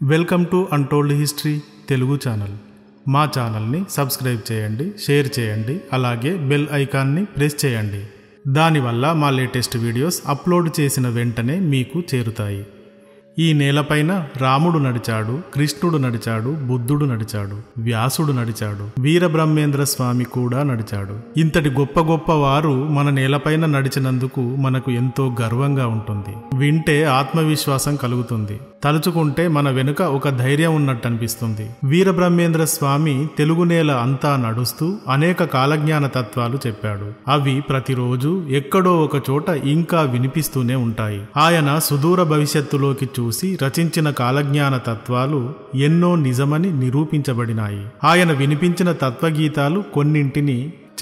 welcome to untold history Telugu channel మా ఛానల్ని subscribe చేయండి షేర్ చేయండి అలాగే బెల్ ఐకాన్ని ప్రెస్ చేయండి దానివల్ల మా లేటెస్ట్ వీడియోస్ అప్లోడ్ చేసిన వెంటనే మీకు చేరుతాయి ఈ నేలపైన రాముడు నడిచాడు కృష్ణుడు నడిచాడు బుద్ధుడు నడిచాడు వ్యాసుడు నడిచాడు వీరబ్రహ్మేంద్ర స్వామి కూడా నడిచాడు ఇంతటి గొప్ప గొప్ప వారు మన నేలపైన నడిచినందుకు మనకు ఎంతో గర్వంగా ఉంటుంది వింటే ఆత్మవిశ్వాసం కలుగుతుంది తలుచుకుంటే మన వెనుక ఒక ధైర్యం ఉన్నట్టు అనిపిస్తుంది వీరబ్రహ్మేంద్ర స్వామి తెలుగు నేల అంతా నడుస్తూ అనేక కాలజ్ఞాన తత్వాలు చెప్పాడు అవి ప్రతిరోజు ఎక్కడో ఒక చోట ఇంకా వినిపిస్తూనే ఉంటాయి ఆయన సుదూర భవిష్యత్తులోకి చూసి రచించిన కాలజ్ఞాన తత్వాలు ఎన్నో నిజమని నిరూపించబడినాయి ఆయన వినిపించిన తత్వగీతాలు కొన్నింటిని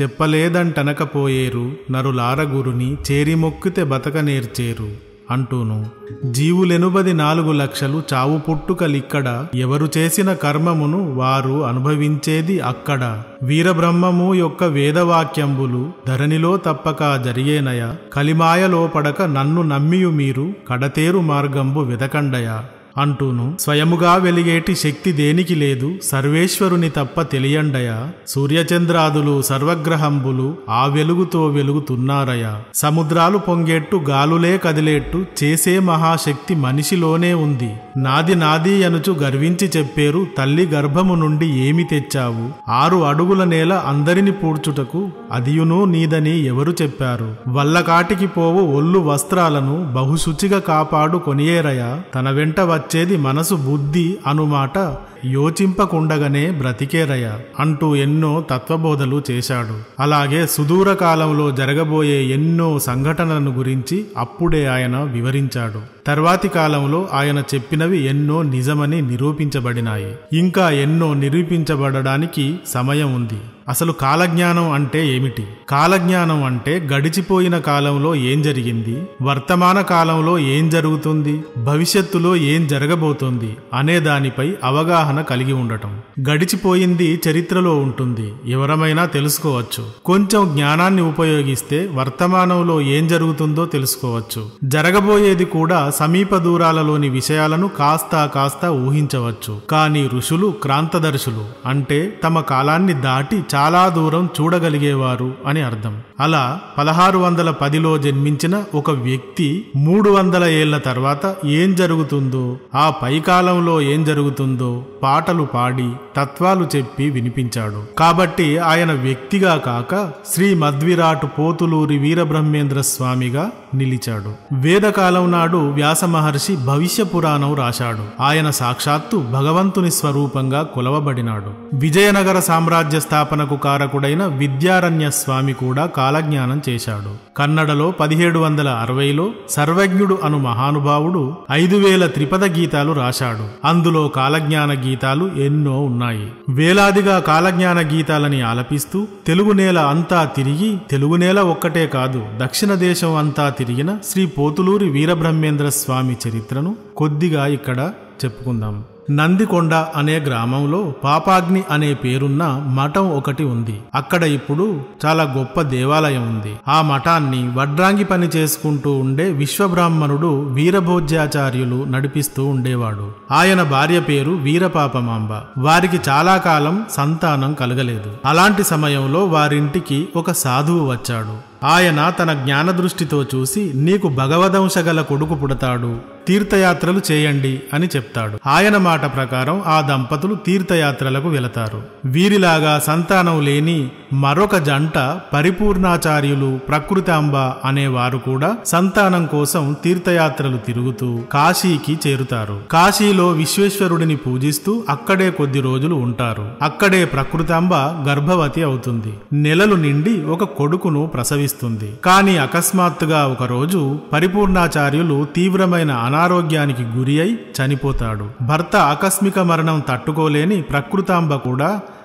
చెప్పలేదంటనకపోయేరు నరులారగురుని చేరిమొక్కితే బతక నేర్చేరు అంటూను జీవులెనుబది నాలుగు లక్షలు చావు పుట్టుకలిక్కడ ఎవరు చేసిన కర్మమును వారు అనుభవించేది అక్కడ వీరబ్రహ్మము యొక్క వేదవాక్యంబులు ధరణిలో తప్పక జరిగేనయ కలిమాయలో పడక నన్ను నమ్మియు మీరు కడతేరు మార్గంబు వెదకండయ అంటూను స్వయముగా వెలిగేటి శక్తి దేనికి లేదు సర్వేశ్వరుని తప్ప తెలియండయ సూర్యచంద్రాదులు సర్వగ్రహంబులు ఆ వెలుగుతో వెలుగుతున్నారయ సముద్రాలు పొంగేట్టు గాలులే కదిలేట్టు చేసే మహాశక్తి మనిషిలోనే ఉంది నాది నాది అనుచు గర్వించి చెప్పేరు తల్లి గర్భము నుండి ఏమి తెచ్చావు ఆరు అడుగుల నేల అందరిని పూడ్చుటకు అదియును నీదని ఎవరు చెప్పారు వల్లకాటికి పోవు ఒళ్ళు వస్త్రాలను బహుశుచిగా కాపాడు కొనియేరయ తన వెంట వచ్చేది మనసు బుద్ధి అనుమాట యోచింపకుండగానే బ్రతికేరయ అంటూ ఎన్నో తత్వబోధలు చేశాడు అలాగే సుదూర కాలంలో జరగబోయే ఎన్నో సంఘటనలను గురించి అప్పుడే ఆయన వివరించాడు తర్వాతి కాలంలో ఆయన చెప్పినవి ఎన్నో నిజమని నిరూపించబడినాయి ఇంకా ఎన్నో నిరూపించబడడానికి సమయం ఉంది అసలు కాలజ్ఞానం అంటే ఏమిటి కాలజ్ఞానం అంటే గడిచిపోయిన కాలంలో ఏం జరిగింది వర్తమాన కాలంలో ఏం జరుగుతుంది భవిష్యత్తులో ఏం జరగబోతోంది అనే దానిపై అవగాహన కలిగి ఉండటం గడిచిపోయింది చరిత్రలో ఉంటుంది ఎవరమైనా తెలుసుకోవచ్చు కొంచెం జ్ఞానాన్ని ఉపయోగిస్తే వర్తమానంలో ఏం జరుగుతుందో తెలుసుకోవచ్చు జరగబోయేది కూడా సమీప దూరాలలోని విషయాలను కాస్త కాస్త ఊహించవచ్చు కానీ ఋషులు క్రాంతదర్శులు అంటే తమ కాలాన్ని దాటి చాలా దూరం చూడగలిగేవారు అని అర్థం అలా పదహారు వందల పదిలో జన్మించిన ఒక వ్యక్తి మూడు వందల ఏళ్ల తర్వాత ఏం జరుగుతుందో ఆ పైకాలంలో ఏం జరుగుతుందో పాటలు పాడి తత్వాలు చెప్పి వినిపించాడు కాబట్టి ఆయన వ్యక్తిగా కాక శ్రీ మధ్విరాటు పోతులూరి వీరబ్రహ్మేంద్ర స్వామిగా నిలిచాడు వేదకాలం నాడు వ్యాస మహర్షి భవిష్య పురాణం రాశాడు ఆయన సాక్షాత్తు భగవంతుని స్వరూపంగా కొలవబడినాడు విజయనగర సామ్రాజ్య స్థాపనకు కారకుడైన విద్యారణ్య స్వామి కూడా కాలజ్ఞానం చేశాడు కన్నడలో పదిహేడు వందల అరవైలో సర్వజ్ఞుడు అను మహానుభావుడు ఐదు వేల త్రిపద గీతాలు రాశాడు అందులో కాలజ్ఞాన గీతాలు ఎన్నో ఉన్నాయి వేలాదిగా కాలజ్ఞాన గీతాలని ఆలపిస్తూ తెలుగు నేల అంతా తిరిగి తెలుగు నేల ఒక్కటే కాదు దక్షిణ దేశం అంతా తిరిగిన శ్రీ పోతులూరి వీరబ్రహ్మేంద్ర స్వామి చరిత్రను కొద్దిగా ఇక్కడ చెప్పుకుందాం నందికొండ అనే గ్రామంలో పాపాగ్ని అనే పేరున్న మఠం ఒకటి ఉంది అక్కడ ఇప్పుడు చాలా గొప్ప దేవాలయం ఉంది ఆ మఠాన్ని వడ్రాంగి పని చేసుకుంటూ ఉండే విశ్వబ్రాహ్మణుడు వీరభోజ్యాచార్యులు నడిపిస్తూ ఉండేవాడు ఆయన భార్య పేరు వీరపాపమాంబ వారికి చాలా కాలం సంతానం కలగలేదు అలాంటి సమయంలో వారింటికి ఒక సాధువు వచ్చాడు ఆయన తన జ్ఞానదృష్టితో చూసి నీకు భగవదంశ గల కొడుకు పుడతాడు తీర్థయాత్రలు చేయండి అని చెప్తాడు ఆయన మాట ప్రకారం ఆ దంపతులు తీర్థయాత్రలకు వెళతారు వీరిలాగా సంతానం లేని మరొక జంట పరిపూర్ణాచార్యులు ప్రకృతాంబ అనేవారు కూడా సంతానం కోసం తీర్థయాత్రలు తిరుగుతూ కాశీకి చేరుతారు కాశీలో విశ్వేశ్వరుడిని పూజిస్తూ అక్కడే కొద్ది రోజులు ఉంటారు అక్కడే ప్రకృతాంబ గర్భవతి అవుతుంది నెలలు నిండి ఒక కొడుకును ప్రసవిస్తుంది కానీ అకస్మాత్తుగా ఒకరోజు పరిపూర్ణాచార్యులు తీవ్రమైన అనారోగ్యానికి గురి అయి చనిపోతాడు భర్త ఆకస్మిక మరణం తట్టుకోలేని ప్రకృతాంబ కూడా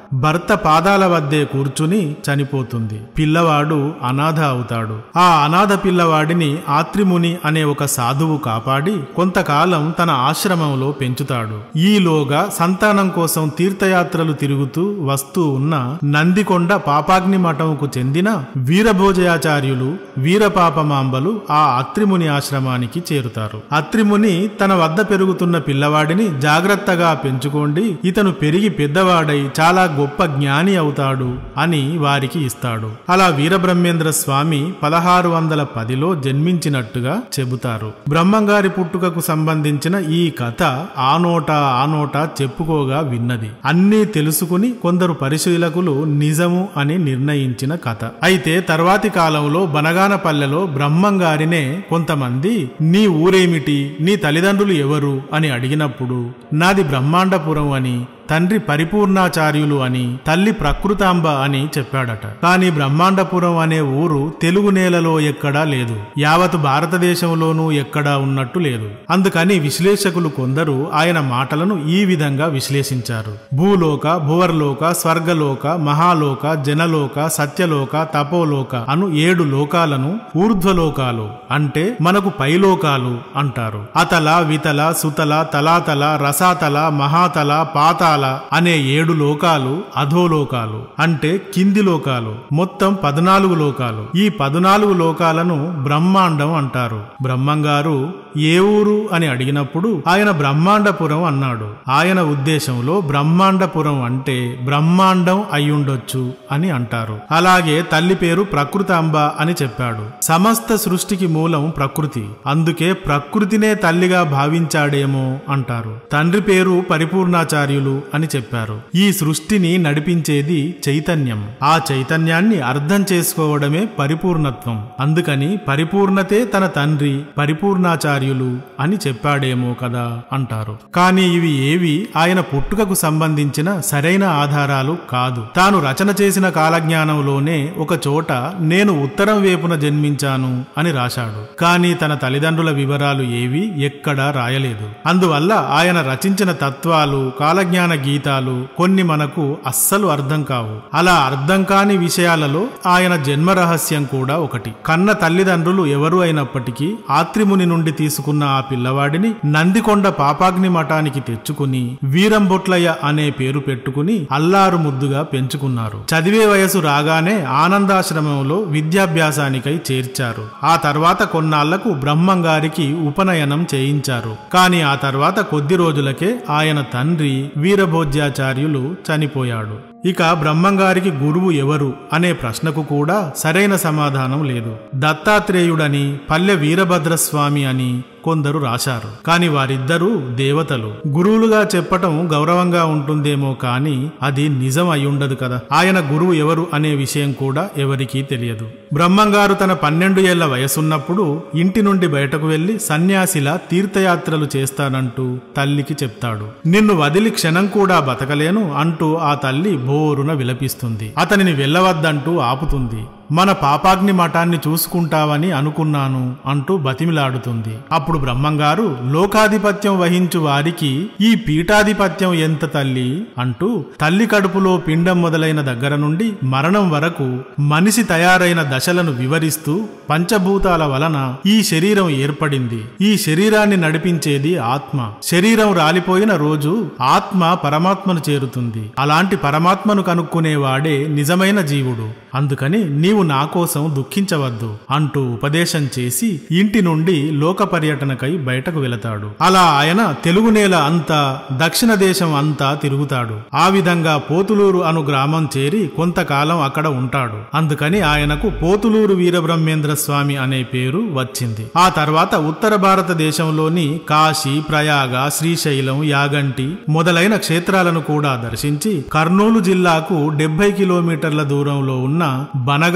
భర్త పాదాల వద్దే కూర్చుని చనిపోతుంది పిల్లవాడు అనాథ అవుతాడు ఆ అనాథ పిల్లవాడిని ఆత్రిముని అనే ఒక సాధువు కాపాడి కొంతకాలం తన ఆశ్రమంలో పెంచుతాడు ఈలోగా సంతానం కోసం తీర్థయాత్రలు తిరుగుతూ వస్తూ ఉన్న నందికొండ పాపాగ్ని మఠంకు చెందిన వీరభోజయాచార్యులు వీరపాపమాంబలు ఆ అత్రిముని ఆశ్రమానికి చేరుతారు అత్రిముని తన వద్ద పెరుగుతున్న పిల్లవాడిని జాగ్రత్తగా పెంచుకోండి ఇతను పెరిగి పెద్దవాడై చాలా గొప్ప జ్ఞాని అవుతాడు అని వారికి ఇస్తాడు అలా వీరబ్రహ్మేంద్ర స్వామి పదహారు వందల పదిలో జన్మించినట్టుగా చెబుతారు బ్రహ్మంగారి పుట్టుకకు సంబంధించిన ఈ కథ ఆ నోట ఆ నోట చెప్పుకోగా విన్నది అన్నీ తెలుసుకుని కొందరు పరిశీలకులు నిజము అని నిర్ణయించిన కథ అయితే తర్వాతి కాలంలో బనగానపల్లెలో బ్రహ్మంగారినే కొంతమంది నీ ఊరేమిటి నీ తల్లిదండ్రులు ఎవరు అని అడిగినప్పుడు నాది బ్రహ్మాండపురం అని తండ్రి పరిపూర్ణాచార్యులు అని తల్లి ప్రకృతాంబ అని చెప్పాడట కాని బ్రహ్మాండపురం అనే ఊరు తెలుగు నేలలో ఎక్కడా లేదు యావత్ భారతదేశంలోనూ ఎక్కడా ఉన్నట్టు లేదు అందుకని విశ్లేషకులు కొందరు ఆయన మాటలను ఈ విధంగా విశ్లేషించారు భూలోక భువర్లోక స్వర్గలోక మహాలోక జనలోక సత్యలోక తపోలోక అను ఏడు లోకాలను ఊర్ధ్వలోకాలు అంటే మనకు పైలోకాలు అంటారు అతల వితల సుతల తలాతల రసాతల మహాతల పాతాల అనే ఏడు లోకాలు అధోలోకాలు అంటే కింది లోకాలు మొత్తం పద్నాలుగు లోకాలు ఈ పద్నాలుగు లోకాలను బ్రహ్మాండం అంటారు బ్రహ్మంగారు ఏ ఊరు అని అడిగినప్పుడు ఆయన బ్రహ్మాండపురం అన్నాడు ఆయన ఉద్దేశంలో బ్రహ్మాండపురం అంటే బ్రహ్మాండం అయ్యుండొచ్చు అని అంటారు అలాగే తల్లి పేరు ప్రకృతాంబ అని చెప్పాడు సమస్త సృష్టికి మూలం ప్రకృతి అందుకే ప్రకృతినే తల్లిగా భావించాడేమో అంటారు తండ్రి పేరు పరిపూర్ణాచార్యులు అని చెప్పారు ఈ సృష్టిని నడిపించేది చైతన్యం ఆ చైతన్యాన్ని అర్థం చేసుకోవడమే పరిపూర్ణత్వం అందుకని పరిపూర్ణతే తన తండ్రి పరిపూర్ణాచార్యులు అని చెప్పాడేమో కదా అంటారు కానీ ఇవి ఏవి ఆయన పుట్టుకకు సంబంధించిన సరైన ఆధారాలు కాదు తాను రచన చేసిన కాలజ్ఞానంలోనే ఒక చోట నేను ఉత్తరం వైపున జన్మించాను అని రాశాడు కానీ తన తల్లిదండ్రుల వివరాలు ఏవి ఎక్కడా రాయలేదు అందువల్ల ఆయన రచించిన తత్వాలు కాలజ్ఞాన గీతాలు కొన్ని మనకు అస్సలు అర్థం కావు అలా అర్థం కాని విషయాలలో ఆయన జన్మ రహస్యం కూడా ఒకటి కన్న తల్లిదండ్రులు ఎవరు అయినప్పటికీ ఆత్రిముని నుండి తీసుకున్న ఆ పిల్లవాడిని నందికొండ పాపాగ్ని మఠానికి తెచ్చుకుని వీరంబొట్లయ్య అనే పేరు పెట్టుకుని అల్లారు ముద్దుగా పెంచుకున్నారు చదివే వయసు రాగానే ఆనందాశ్రమంలో విద్యాభ్యాసానికై చేర్చారు ఆ తర్వాత కొన్నాళ్లకు బ్రహ్మంగారికి ఉపనయనం చేయించారు కానీ ఆ తర్వాత కొద్ది రోజులకే ఆయన తండ్రి వీరభోజ్యాచార్యులు చనిపోయాడు ఇక బ్రహ్మంగారికి గురువు ఎవరు అనే ప్రశ్నకు కూడా సరైన సమాధానం లేదు దత్తాత్రేయుడని పల్లె వీరభద్రస్వామి అని కొందరు రాశారు కాని వారిద్దరూ దేవతలు గురువులుగా చెప్పటం గౌరవంగా ఉంటుందేమో కాని అది నిజం అయ్యుండదు కదా ఆయన గురువు ఎవరు అనే విషయం కూడా ఎవరికీ తెలియదు బ్రహ్మంగారు తన పన్నెండు ఏళ్ల వయసున్నప్పుడు ఇంటి నుండి బయటకు వెళ్లి సన్యాసిలా తీర్థయాత్రలు చేస్తానంటూ తల్లికి చెప్తాడు నిన్ను వదిలి క్షణం కూడా బతకలేను అంటూ ఆ తల్లి బోరున విలపిస్తుంది అతనిని వెళ్ళవద్దంటూ ఆపుతుంది మన పాపాగ్ని మఠాన్ని చూసుకుంటావని అనుకున్నాను అంటూ బతిమిలాడుతుంది అప్పుడు బ్రహ్మంగారు లోకాధిపత్యం వహించు వారికి ఈ పీఠాధిపత్యం ఎంత తల్లి అంటూ తల్లి కడుపులో పిండం మొదలైన దగ్గర నుండి మరణం వరకు మనిషి తయారైన దశలను వివరిస్తూ పంచభూతాల వలన ఈ శరీరం ఏర్పడింది ఈ శరీరాన్ని నడిపించేది ఆత్మ శరీరం రాలిపోయిన రోజు ఆత్మ పరమాత్మను చేరుతుంది అలాంటి పరమాత్మను కనుక్కునేవాడే నిజమైన జీవుడు అందుకని నీవు నా కోసం దుఃఖించవద్దు అంటూ ఉపదేశం చేసి ఇంటి నుండి లోక పర్యటనకై బయటకు వెళతాడు అలా ఆయన తెలుగు నేల అంతా దక్షిణ దేశం అంతా తిరుగుతాడు ఆ విధంగా పోతులూరు అను గ్రామం చేరి కొంతకాలం అక్కడ ఉంటాడు అందుకని ఆయనకు పోతులూరు వీరబ్రహ్మేంద్ర స్వామి అనే పేరు వచ్చింది ఆ తర్వాత ఉత్తర భారతదేశంలోని కాశీ ప్రయాగ శ్రీశైలం యాగంటి మొదలైన క్షేత్రాలను కూడా దర్శించి కర్నూలు జిల్లాకు డెబ్బై కిలోమీటర్ల దూరంలో ఉన్న బనగా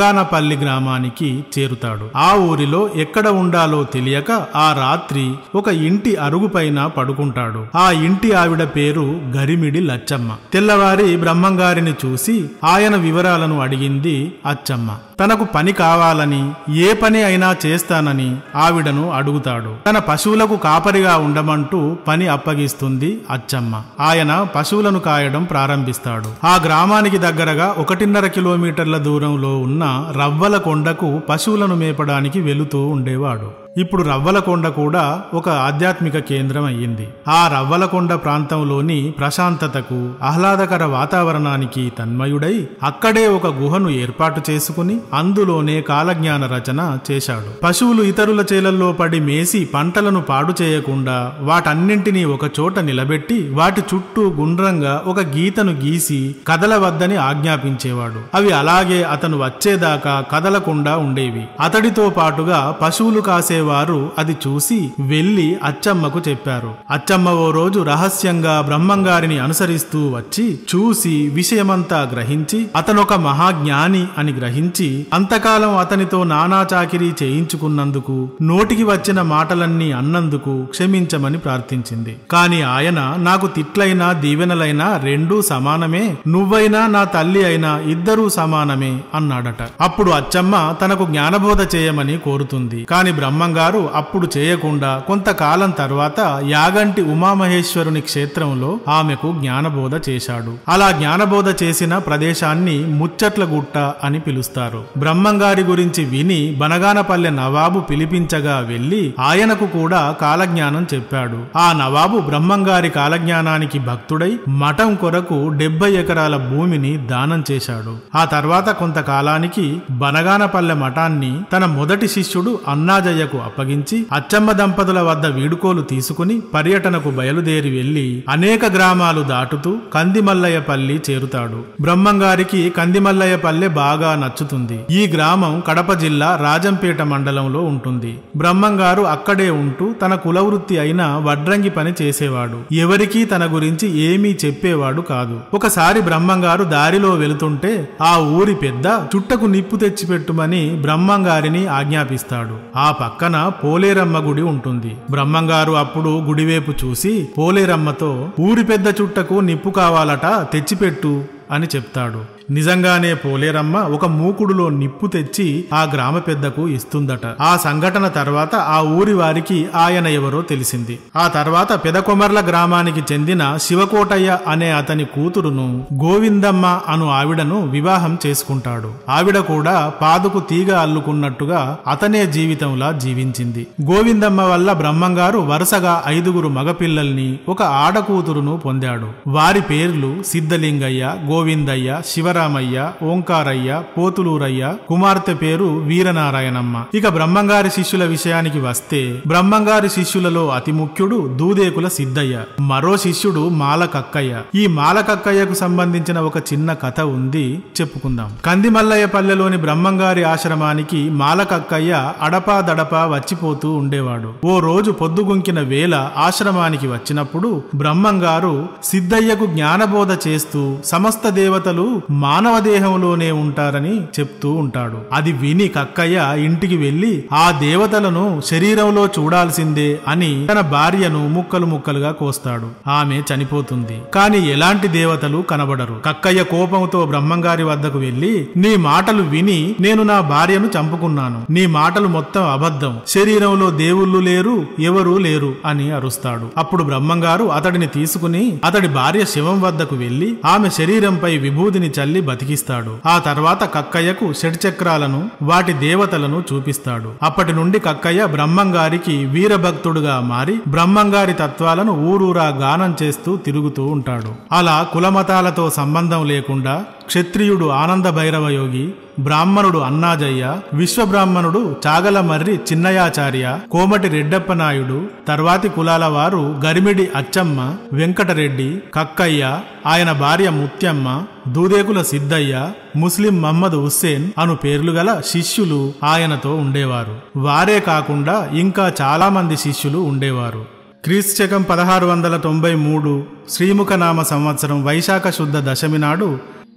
బనగానపల్లి గ్రామానికి చేరుతాడు ఆ ఊరిలో ఎక్కడ ఉండాలో తెలియక ఆ రాత్రి ఒక ఇంటి అరుగుపైన పడుకుంటాడు ఆ ఇంటి ఆవిడ పేరు గరిమిడి లచ్చమ్మ తెల్లవారి బ్రహ్మంగారిని చూసి ఆయన వివరాలను అడిగింది అచ్చమ్మ తనకు పని కావాలని ఏ పని అయినా చేస్తానని ఆవిడను అడుగుతాడు తన పశువులకు కాపరిగా ఉండమంటూ పని అప్పగిస్తుంది అచ్చమ్మ ఆయన పశువులను కాయడం ప్రారంభిస్తాడు ఆ గ్రామానికి దగ్గరగా ఒకటిన్నర కిలోమీటర్ల దూరంలో ఉన్న రవ్వల కొండకు పశువులను మేపడానికి వెళుతూ ఉండేవాడు ఇప్పుడు రవ్వలకొండ కూడా ఒక ఆధ్యాత్మిక కేంద్రం అయ్యింది ఆ రవ్వలకొండ ప్రాంతంలోని ప్రశాంతతకు ఆహ్లాదకర వాతావరణానికి తన్మయుడై అక్కడే ఒక గుహను ఏర్పాటు చేసుకుని అందులోనే కాలజ్ఞాన రచన చేశాడు పశువులు ఇతరుల చేలల్లో పడి మేసి పంటలను పాడు చేయకుండా వాటన్నింటినీ ఒక చోట నిలబెట్టి వాటి చుట్టూ గుండ్రంగా ఒక గీతను గీసి కదలవద్దని ఆజ్ఞాపించేవాడు అవి అలాగే అతను వచ్చేదాకా కదలకుండా ఉండేవి అతడితో పాటుగా పశువులు కాసేవారు అది చూసి వెళ్లి అచ్చమ్మకు చెప్పారు అచ్చమ్మ ఓ రోజు రహస్యంగా బ్రహ్మంగారిని అనుసరిస్తూ వచ్చి చూసి విషయమంతా గ్రహించి అతనొక మహాజ్ఞాని అని గ్రహించి అంతకాలం అతనితో నానా చాకిరీ చేయించుకున్నందుకు నోటికి వచ్చిన మాటలన్నీ అన్నందుకు క్షమించమని ప్రార్థించింది కాని ఆయన నాకు తిట్లైనా దీవెనలైనా రెండూ సమానమే నువ్వైనా నా తల్లి అయినా ఇద్దరూ సమానమే అన్నాడట అప్పుడు అచ్చమ్మ తనకు జ్ఞానబోధ చేయమని కోరుతుంది కాని బ్రహ్మంగారు అప్పుడు చేయకుండా కొంతకాలం తర్వాత యాగంటి ఉమామహేశ్వరుని క్షేత్రంలో ఆమెకు జ్ఞానబోధ చేశాడు అలా జ్ఞానబోధ చేసిన ప్రదేశాన్ని ముచ్చట్ల గుట్ట అని పిలుస్తారు బ్రహ్మంగారి గురించి విని బనగానపల్లె నవాబు పిలిపించగా వెళ్లి ఆయనకు కూడా కాలజ్ఞానం చెప్పాడు ఆ నవాబు బ్రహ్మంగారి కాలజ్ఞానానికి భక్తుడై మఠం కొరకు డెబ్బై ఎకరాల భూమిని దానం చేశాడు ఆ తర్వాత కొంతకాలానికి బనగానపల్లె మఠాన్ని తన మొదటి శిష్యుడు అన్నాజయ్యకు అప్పగించి అచ్చమ్మ దంపతుల వద్ద వీడుకోలు తీసుకుని పర్యటనకు బయలుదేరి వెళ్లి అనేక గ్రామాలు దాటుతూ కందిమల్లయ్యపల్లి చేరుతాడు బ్రహ్మంగారికి కందిమల్లయ్యపల్లె బాగా నచ్చుతుంది ఈ గ్రామం కడప జిల్లా రాజంపేట మండలంలో ఉంటుంది బ్రహ్మంగారు అక్కడే ఉంటూ తన కులవృత్తి అయిన వడ్రంగి పని చేసేవాడు ఎవరికీ తన గురించి ఏమీ చెప్పేవాడు కాదు ఒకసారి బ్రహ్మంగారు దారిలో వెళుతుంటే ఆ ఊరి పెద్ద చుట్టకు నిప్పు తెచ్చిపెట్టుమని బ్రహ్మంగారిని ఆజ్ఞాపిస్తాడు ఆ పక్కన పోలేరమ్మ గుడి ఉంటుంది బ్రహ్మంగారు అప్పుడు గుడివైపు చూసి పోలేరమ్మతో ఊరి పెద్ద చుట్టకు నిప్పు కావాలట తెచ్చిపెట్టు అని చెప్తాడు నిజంగానే పోలేరమ్మ ఒక మూకుడులో నిప్పు తెచ్చి ఆ గ్రామ పెద్దకు ఇస్తుందట ఆ సంఘటన తర్వాత ఆ ఊరి వారికి ఆయన ఎవరో తెలిసింది ఆ తర్వాత పెదకొమర్ల గ్రామానికి చెందిన శివకోటయ్య అనే అతని కూతురును గోవిందమ్మ అను ఆవిడను వివాహం చేసుకుంటాడు ఆవిడ కూడా పాదుకు తీగ అల్లుకున్నట్టుగా అతనే జీవితంలా జీవించింది గోవిందమ్మ వల్ల బ్రహ్మంగారు వరుసగా ఐదుగురు మగపిల్లల్ని ఒక ఆడకూతురును పొందాడు వారి పేర్లు సిద్ధలింగయ్య గోవిందయ్య శివరామయ్య ఓంకారయ్య పోతులూరయ్య కుమార్తె పేరు వీరనారాయణమ్మ ఇక బ్రహ్మంగారి శిష్యుల విషయానికి వస్తే బ్రహ్మంగారి శిష్యులలో అతి ముఖ్యుడు దూదేకుల సిద్ధయ్య మరో శిష్యుడు మాలకక్కయ్య ఈ మాలకక్కయ్యకు సంబంధించిన ఒక చిన్న కథ ఉంది చెప్పుకుందాం కందిమల్లయ్య పల్లెలోని బ్రహ్మంగారి ఆశ్రమానికి మాలకక్కయ్య అడపా దడపా వచ్చిపోతూ ఉండేవాడు ఓ రోజు పొద్దుగుంకిన వేళ ఆశ్రమానికి వచ్చినప్పుడు బ్రహ్మంగారు సిద్ధయ్యకు జ్ఞానబోధ చేస్తూ సమస్త దేవతలు మానవ దేహంలోనే ఉంటారని చెప్తూ ఉంటాడు అది విని కక్కయ్య ఇంటికి వెళ్లి ఆ దేవతలను శరీరంలో చూడాల్సిందే అని తన భార్యను ముక్కలు ముక్కలుగా కోస్తాడు ఆమె చనిపోతుంది కాని ఎలాంటి దేవతలు కనబడరు కక్కయ్య కోపంతో బ్రహ్మంగారి వద్దకు వెళ్లి నీ మాటలు విని నేను నా భార్యను చంపుకున్నాను నీ మాటలు మొత్తం అబద్ధం శరీరంలో దేవుళ్ళు లేరు ఎవరూ లేరు అని అరుస్తాడు అప్పుడు బ్రహ్మంగారు అతడిని తీసుకుని అతడి భార్య శివం వద్దకు వెళ్లి ఆమె శరీరంపై విభూతిని చల్లి బతికిస్తాడు ఆ తర్వాత కక్కయ్యకు షడ్చక్రాలను వాటి దేవతలను చూపిస్తాడు అప్పటి నుండి కక్కయ్య బ్రహ్మంగారికి వీరభక్తుడుగా మారి బ్రహ్మంగారి తత్వాలను ఊరూరా గానం చేస్తూ తిరుగుతూ ఉంటాడు అలా కులమతాలతో సంబంధం లేకుండా క్షత్రియుడు ఆనంద భైరవ యోగి బ్రాహ్మణుడు అన్నాజయ్య విశ్వబ్రాహ్మణుడు చాగలమర్రి చిన్నయాచార్య కోమటి రెడ్డప్ప నాయుడు తర్వాతి కులాల వారు గరిమిడి అచ్చమ్మ వెంకటరెడ్డి కక్కయ్య ఆయన భార్య ముత్యమ్మ దూదేకుల సిద్ధయ్య ముస్లిం మహమ్మద్ హుస్సేన్ అను పేర్లు గల శిష్యులు ఆయనతో ఉండేవారు వారే కాకుండా ఇంకా చాలా మంది శిష్యులు ఉండేవారు క్రీస్తకం పదహారు వందల తొంభై మూడు శ్రీముఖనామ సంవత్సరం వైశాఖ శుద్ధ దశమి నాడు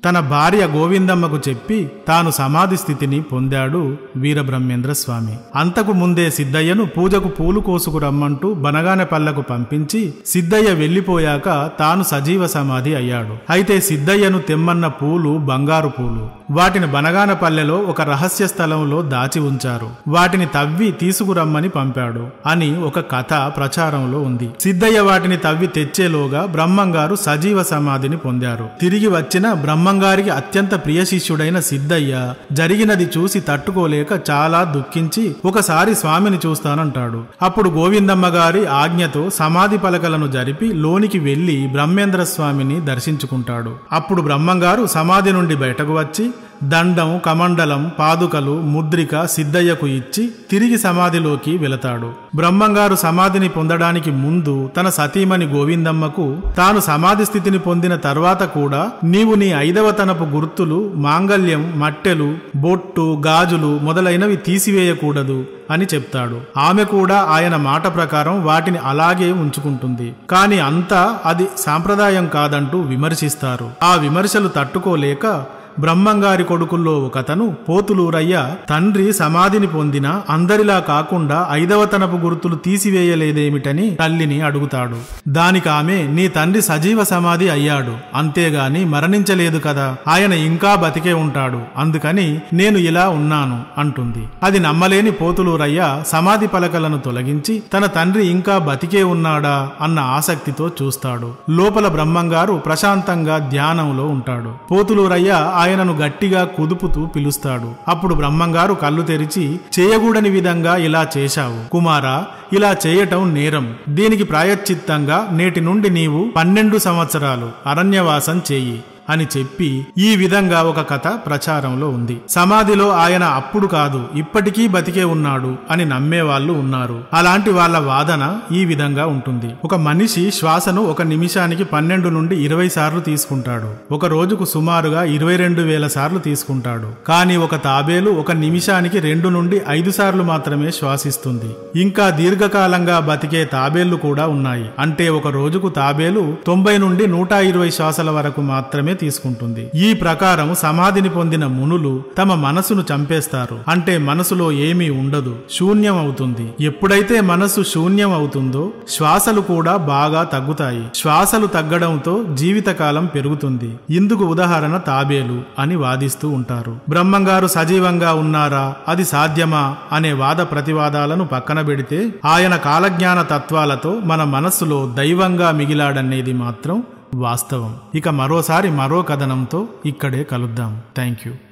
తన భార్య గోవిందమ్మకు చెప్పి తాను సమాధి స్థితిని పొందాడు వీరబ్రహ్మేంద్ర స్వామి అంతకు ముందే సిద్ధయ్యను పూజకు పూలు కోసుకు రమ్మంటూ బనగానె పల్లకు పంపించి సిద్ధయ్య వెళ్లిపోయాక తాను సజీవ సమాధి అయ్యాడు అయితే సిద్ధయ్యను తెమ్మన్న పూలు బంగారు పూలు వాటిని బనగాన పల్లెలో ఒక రహస్య స్థలంలో దాచి ఉంచారు వాటిని తవ్వి తీసుకురమ్మని పంపాడు అని ఒక కథ ప్రచారంలో ఉంది సిద్ధయ్య వాటిని తవ్వి తెచ్చేలోగా బ్రహ్మంగారు సజీవ సమాధిని పొందారు తిరిగి వచ్చిన బ్రహ్మంగారికి అత్యంత ప్రియ శిష్యుడైన సిద్ధయ్య జరిగినది చూసి తట్టుకోలేక చాలా దుఃఖించి ఒకసారి స్వామిని చూస్తానంటాడు అప్పుడు గోవిందమ్మ గారి ఆజ్ఞతో సమాధి పలకలను జరిపి లోనికి వెళ్లి బ్రహ్మేంద్ర స్వామిని దర్శించుకుంటాడు అప్పుడు బ్రహ్మంగారు సమాధి నుండి బయటకు వచ్చి దండం కమండలం పాదుకలు ముద్రిక సిద్ధయ్యకు ఇచ్చి తిరిగి సమాధిలోకి వెళతాడు బ్రహ్మంగారు సమాధిని పొందడానికి ముందు తన సతీమణి గోవిందమ్మకు తాను సమాధి స్థితిని పొందిన తర్వాత కూడా నీవు నీ ఐదవ తనపు గుర్తులు మాంగల్యం మట్టెలు బొట్టు గాజులు మొదలైనవి తీసివేయకూడదు అని చెప్తాడు ఆమె కూడా ఆయన మాట ప్రకారం వాటిని అలాగే ఉంచుకుంటుంది కాని అంతా అది సాంప్రదాయం కాదంటూ విమర్శిస్తారు ఆ విమర్శలు తట్టుకోలేక బ్రహ్మంగారి కొడుకుల్లో ఒకతను పోతులూరయ్య తండ్రి సమాధిని పొందిన అందరిలా కాకుండా ఐదవ తనపు గుర్తులు తీసివేయలేదేమిటని తల్లిని అడుగుతాడు దానికి ఆమె నీ తండ్రి సజీవ సమాధి అయ్యాడు అంతేగాని మరణించలేదు కదా ఆయన ఇంకా బతికే ఉంటాడు అందుకని నేను ఇలా ఉన్నాను అంటుంది అది నమ్మలేని పోతులూరయ్య సమాధి పలకలను తొలగించి తన తండ్రి ఇంకా బతికే ఉన్నాడా అన్న ఆసక్తితో చూస్తాడు లోపల బ్రహ్మంగారు ప్రశాంతంగా ధ్యానంలో ఉంటాడు పోతులూరయ్య ఆయనను గట్టిగా కుదుపుతూ పిలుస్తాడు అప్పుడు బ్రహ్మంగారు కళ్ళు తెరిచి చేయకూడని విధంగా ఇలా చేశావు కుమారా ఇలా చేయటం నేరం దీనికి ప్రాయశ్చిత్తంగా నేటి నుండి నీవు పన్నెండు సంవత్సరాలు అరణ్యవాసం చేయి అని చెప్పి ఈ విధంగా ఒక కథ ప్రచారంలో ఉంది సమాధిలో ఆయన అప్పుడు కాదు ఇప్పటికీ బతికే ఉన్నాడు అని నమ్మేవాళ్ళు ఉన్నారు అలాంటి వాళ్ళ వాదన ఈ విధంగా ఉంటుంది ఒక మనిషి శ్వాసను ఒక నిమిషానికి పన్నెండు నుండి ఇరవై సార్లు తీసుకుంటాడు ఒక రోజుకు సుమారుగా ఇరవై రెండు వేల సార్లు తీసుకుంటాడు కానీ ఒక తాబేలు ఒక నిమిషానికి రెండు నుండి ఐదు సార్లు మాత్రమే శ్వాసిస్తుంది ఇంకా దీర్ఘకాలంగా బతికే తాబేళ్లు కూడా ఉన్నాయి అంటే ఒక రోజుకు తాబేలు తొంభై నుండి నూట ఇరవై శ్వాసల వరకు మాత్రమే తీసుకుంటుంది ఈ ప్రకారం సమాధిని పొందిన మునులు తమ మనసును చంపేస్తారు అంటే మనసులో ఏమీ ఉండదు శూన్యం అవుతుంది ఎప్పుడైతే మనసు శూన్యం అవుతుందో శ్వాసలు కూడా బాగా తగ్గుతాయి శ్వాసలు తగ్గడంతో జీవితకాలం పెరుగుతుంది ఇందుకు ఉదాహరణ తాబేలు అని వాదిస్తూ ఉంటారు బ్రహ్మంగారు సజీవంగా ఉన్నారా అది సాధ్యమా అనే వాద ప్రతివాదాలను పక్కన పెడితే ఆయన కాలజ్ఞాన తత్వాలతో మన మనస్సులో దైవంగా మిగిలాడనేది మాత్రం వాస్తవం ఇక మరోసారి మరో కథనంతో ఇక్కడే కలుద్దాం థ్యాంక్ యూ